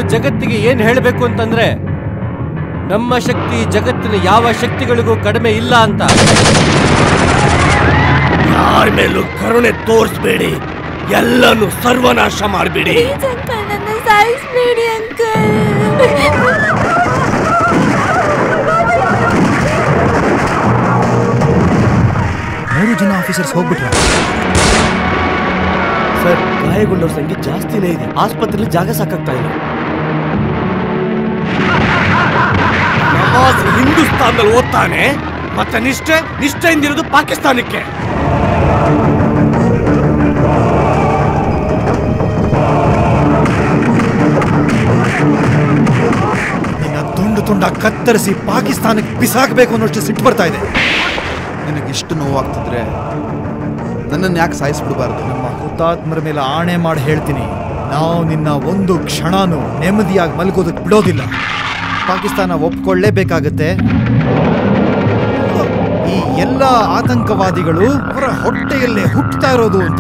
ಜಗತ್ತಿಗೆ ಏನ್ ಹೇಳಬೇಕು ಅಂತಂದ್ರೆ ನಮ್ಮ ಶಕ್ತಿ ಜಗತ್ತಿನ ಯಾವ ಶಕ್ತಿಗಳಿಗೂ ಕಡಿಮೆ ಇಲ್ಲ ಅಂತ ಯಾರ ಮೇಲೂ ಕರುಣೆ ತೋರಿಸ್ಬೇಡಿ ಎಲ್ಲನೂ ಸರ್ವನಾಶ ಮಾಡ್ಬಿಡಿ ಪ್ಲೀಸ್ ಅಂಕಲ್ ನನ್ನ ಸಾಯಿಸ್ಬೇಡಿ ಅಂಕಲ್ ಮೂರು ಜನ ಆಫೀಸರ್ಸ್ ಹೋಗ್ಬಿಟ್ರ ಸರ್ ಗಾಯಗೊಂಡವ್ರ ಸಂಖ್ಯೆ ಜಾಸ್ತಿನೇ ಇದೆ ಆಸ್ಪತ್ರೆಯಲ್ಲಿ ಜಾಗ ಸಾಕಾಗ್ತಾ ಇಲ್ಲ ನವಾಜ್ ಹಿಂದೂಸ್ತಾನದಲ್ಲಿ ಓದ್ತಾನೆ ಮತ್ತೆ ನಿಷ್ಠೆ ನಿಷ್ಠೆಯಿಂದಿರೋದು ಪಾಕಿಸ್ತಾನಕ್ಕೆ ನಿನ್ನ ತುಂಡು ತುಂಡ ಕತ್ತರಿಸಿ ಪಾಕಿಸ್ತಾನಕ್ಕೆ ಬಿಸಾಕಬೇಕು ಅನ್ನೋಷ್ಟು ಸಿಟ್ಟು ಬರ್ತಾ ಇದೆ ನಿನಗಿಷ್ಟು ನೋವಾಗ್ತಿದ್ರೆ ನನ್ನನ್ನು ಯಾಕೆ ಸಾಯಿಸ್ಬಿಡ್ಬಾರ್ದು ನಮ್ಮ ಹುತಾತ್ಮರ ಮೇಲೆ ಆಣೆ ಮಾಡಿ ಹೇಳ್ತೀನಿ ನಾವು ನಿನ್ನ ಒಂದು ಕ್ಷಣನೂ ನೆಮ್ಮದಿಯಾಗಿ ಮಲ್ಗೋದಕ್ಕೆ ಬಿಡೋದಿಲ್ಲ ಪಾಕಿಸ್ತಾನ ಒಪ್ಕೊಳ್ಳೇಬೇಕಾಗತ್ತೆ ಈ ಎಲ್ಲ ಆತಂಕವಾದಿಗಳು ಅವರ ಹೊಟ್ಟೆಯಲ್ಲೇ ಹುಟ್ಟುತ್ತಾ ಇರೋದು ಅಂತ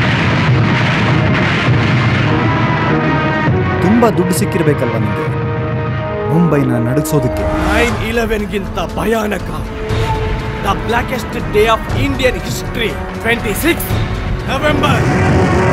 ತುಂಬಾ ದುಡ್ಡು ಸಿಕ್ಕಿರ್ಬೇಕಲ್ವಾ ನಿಮಗೆ ಮುಂಬೈನ ನಡಗಿಸೋದಕ್ಕೆ ನೈನ್ ಇಲೆವೆನ್ಗಿಂತ ಭಯಾನಕ the blackest day of Indian history twenty six November